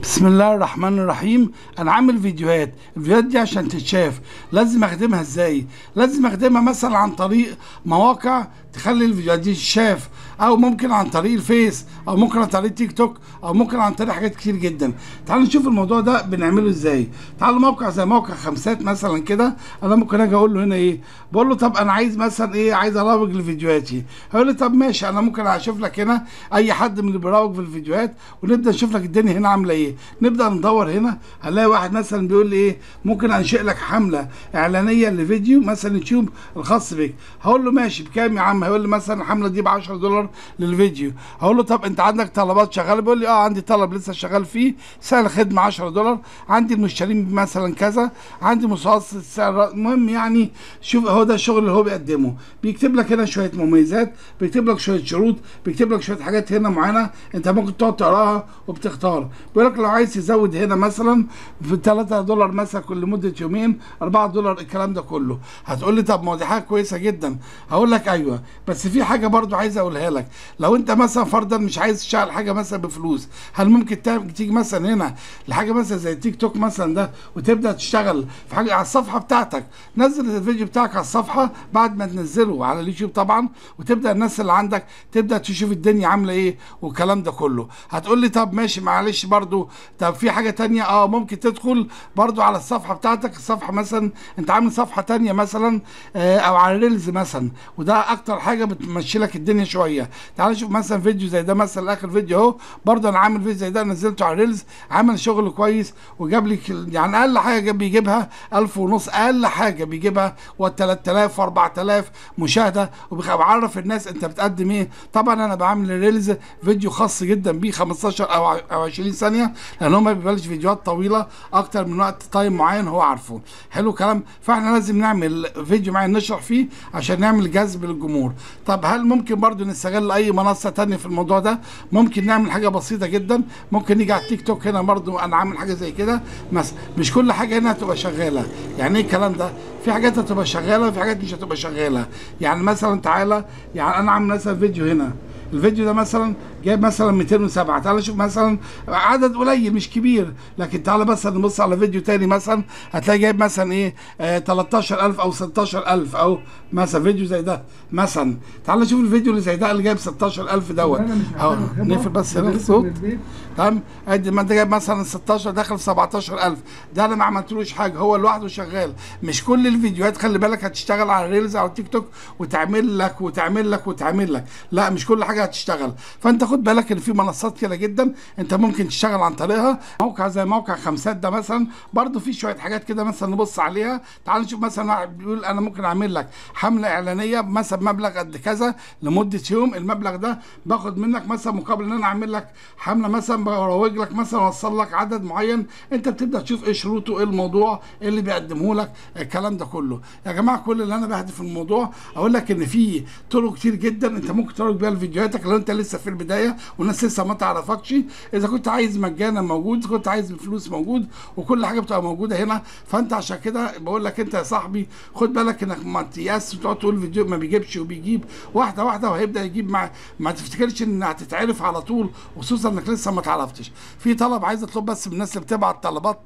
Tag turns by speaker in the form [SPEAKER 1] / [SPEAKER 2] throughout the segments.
[SPEAKER 1] بسم الله الرحمن الرحيم انا عامل فيديوهات الفيديوهات دي عشان تتشاف لازم اخدمها ازاي لازم اخدمها مثلا عن طريق مواقع تخلي الفيديوهات دي تتشاف او ممكن عن طريق الفيس او ممكن عن طريق تيك توك او ممكن عن طريق حاجات كتير جدا تعالوا نشوف الموضوع ده بنعمله ازاي تعالوا موقع زي موقع خمسات مثلا كده انا ممكن اجي اقول له هنا ايه بقول له طب انا عايز مثلا ايه عايز اروج لفيديوهاتي هيقول لي طب ماشي انا ممكن اشوف لك هنا اي حد من اللي بيروج في الفيديوهات ونبدا نشوف لك الدنيا هنا عامله ايه نبدا ندور هنا هنلاقي واحد مثلا بيقول لي ايه ممكن انشئ لك حمله اعلانيه لفيديو مثلا يوتيوب الخاص بك هقول له ماشي بكام يا عم هيقول لي مثلا الحمله دي ب 10 دولار للفيديو هقول له طب انت عندك طلبات شغاله بيقول لي اه عندي طلب لسه شغال فيه سعر الخدمه 10 دولار عندي المشترين مثلا كذا عندي متوسط السعر المهم يعني شوف هو ده الشغل اللي هو بيقدمه بيكتب لك هنا شويه مميزات بيكتب لك شويه شروط بيكتب لك شويه حاجات هنا معينه انت ممكن تقعد تقراها وبتختار بيقول لك لو عايز تزود هنا مثلا في 3 دولار مثلا كل مده يومين 4 دولار الكلام ده كله هتقول لي طب ما هو دي حاجه كويسه جدا هقول لك ايوه بس في حاجه برضو عايز اقولها لك لو انت مثلا فرضا مش عايز تشتغل حاجه مثلا بفلوس هل ممكن تعمل تيجي مثلا هنا لحاجه مثلا زي تيك توك مثلا ده وتبدا تشتغل في حاجه على الصفحه بتاعتك نزل الفيديو بتاعك على الصفحه بعد ما تنزله على اليوتيوب طبعا وتبدا الناس اللي عندك تبدا تشوف الدنيا عامله ايه والكلام ده كله هتقول لي طب ماشي معلش برضو طب في حاجه تانية اه ممكن تدخل برضو على الصفحه بتاعتك الصفحه مثلا انت عامل صفحه تانية مثلا آه او على ريلز مثلا وده اكتر حاجه بتمشي لك الدنيا شويه تعال نشوف مثلا فيديو زي ده مثلا اخر فيديو اهو برضو انا عامل فيديو زي ده نزلته على ريلز عامل شغل كويس وجاب لي يعني اقل حاجه بيجيبها 1000 ونص اقل حاجه بيجيبها و 3000 و4000 مشاهده وبعرف الناس انت بتقدم ايه طبعا انا بعمل ريلز فيديو خاص جدا بيه 15 او او 20 ثانيه لان هو ما بيبقاش فيديوهات طويله اكتر من وقت تايم معين هو عارفه حلو كلام فاحنا لازم نعمل فيديو معين نشرح فيه عشان نعمل جذب للجمهور طب هل ممكن برضو نستغل اي منصه تانية في الموضوع ده ممكن نعمل حاجه بسيطه جدا ممكن نيجي على التيك توك هنا برضو انا عامل حاجه زي كده مثلا مش كل حاجه هنا هتبقى شغاله يعني ايه الكلام ده في حاجات هتبقى شغاله وفي حاجات مش هتبقى شغاله يعني مثلا تعالى يعني انا عامل مثلا فيديو هنا الفيديو ده مثلا جايب مثلا 207 تعال نشوف مثلا عدد قليل مش كبير لكن تعال بس نبص على فيديو تاني مثلا هتلاقي جايب مثلا ايه آه 13000 او 16000 او مثلا فيديو زي ده مثلا تعال نشوف الفيديو اللي زي ده اللي جايب 16000 دوت اهو نقفل بس هنا الصوت تمام ادي ما انت جايب مثلا 16 داخل 17000 ده انا ما عملتلوش حاجه هو لوحده شغال مش كل الفيديوهات خلي بالك هتشتغل على ريلز او تيك توك وتعمل لك وتعمل لك وتعمل لك لا مش كل حاجه هتشتغل فانت خد بالك ان في منصات كده جدا انت ممكن تشتغل عن طريقها موقع زي موقع خمسات ده مثلا برضو في شويه حاجات كده مثلا نبص عليها تعال نشوف مثلا واحد بيقول انا ممكن اعمل لك حمله اعلانيه مثلا مبلغ قد كذا لمده يوم المبلغ ده باخد منك مثلا مقابل ان انا اعمل لك حمله مثلا بروج لك مثلا اوصل لك عدد معين انت بتبدا تشوف ايه شروطه ايه الموضوع ايه اللي بيقدمه لك الكلام ده كله يا جماعه كل اللي انا بهدف الموضوع اقول لك ان في طرق كتير جدا انت ممكن تروج بيها لفيديوهاتك لو انت لسه في البدايه والناس لسه ما تعرفكش اذا كنت عايز مجانا موجود اذا كنت عايز بفلوس موجود وكل حاجه بتبقى موجوده هنا فانت عشان كده بقول لك انت يا صاحبي خد بالك انك ما تيأس وتقعد تقول فيديو ما بيجيبش وبيجيب واحده واحده وهيبدا يجيب مع ما تفتكرش ان هتتعرف على طول وخصوصا انك لسه ما تعرفتش في طلب عايز اطلب بس من الناس اللي بتبعت طلبات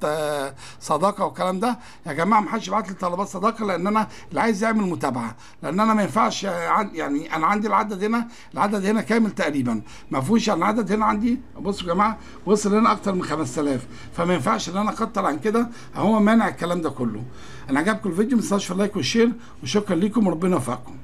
[SPEAKER 1] صداقه والكلام ده يا جماعه ما حدش يبعت لي طلبات صداقه لان انا اللي عايز يعمل متابعه لان انا ما ينفعش يعني انا عندي العدد هنا العدد هنا كامل تقريبا ما فيهوش العدد هنا عندي بصوا يا جماعه وصل هنا اكتر من 5000 فما ينفعش ان انا اكتر عن كده هو مانع الكلام ده كله انا عجبكم الفيديو ما تنساش في اللايك والشير وشكرا ليكم وربنا يوفقكم